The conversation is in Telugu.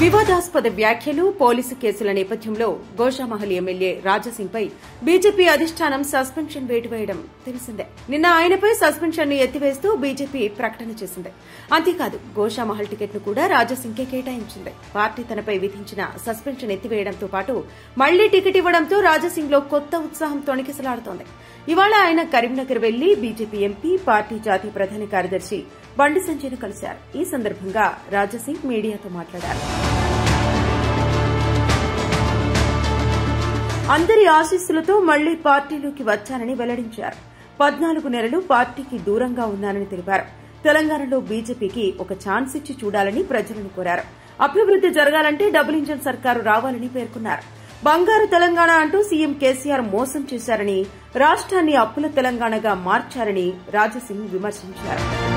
వివాదాస్పద వ్యాఖ్యలు పోలీసు కేసుల నేపథ్యంలో గోషామహల్ ఎమ్మెల్యే రాజాసింగ్ పై బీజేపీ అధిష్టానం సస్పెన్షన్ వేటు వేయడం తెలిసిందే నిన్న ఆయనపై సస్పెన్షన్ ను ఎత్తివేస్తూ బీజేపీ ప్రకటన చేసింది అంతేకాదు గోషామహల్ టికెట్ ను కూడా రాజాసింగ్కే కేటాయించింది పార్టీ తనపై విధించిన సస్పెన్షన్ ఎత్తివేయడంతో పాటు మళ్లీ టికెట్ ఇవ్వడంతో రాజాసింగ్ లో కొత్త ఉత్సాహం తొణికిసలాడుతోంది ఇవాళ ఆయన కరీంనగర్ వెళ్లి బీజేపీ ఎంపీ పార్టీ జాతీయ ప్రధాన కార్యదర్శి బండి సంజయ్ను కలిశారు ఈ సందర్భంగా రాజాసింగ్ మీడియాతో మాట్లాడారు అందరి ఆశీస్సులతో మళ్లీ పార్టీలోకి వచ్చానని వెల్లడించారు పద్నాలుగు నెలలు పార్టీకి దూరంగా ఉన్నానని తెలిపారు తెలంగాణలో బీజేపీకి ఒక ఛాన్స్ ఇచ్చి చూడాలని ప్రజలను కోరారు అభివృద్ది జరగాలంటే డబుల్ ఇంజన్ సర్కారు రావాలని పేర్కొన్నారు బంగారు తెలంగాణ అంటూ సీఎం కేసీఆర్ మోసం చేశారని రాష్ట్రాన్ని అప్పుల తెలంగాణగా మార్చారని రాజసింగ్ విమర్శించారు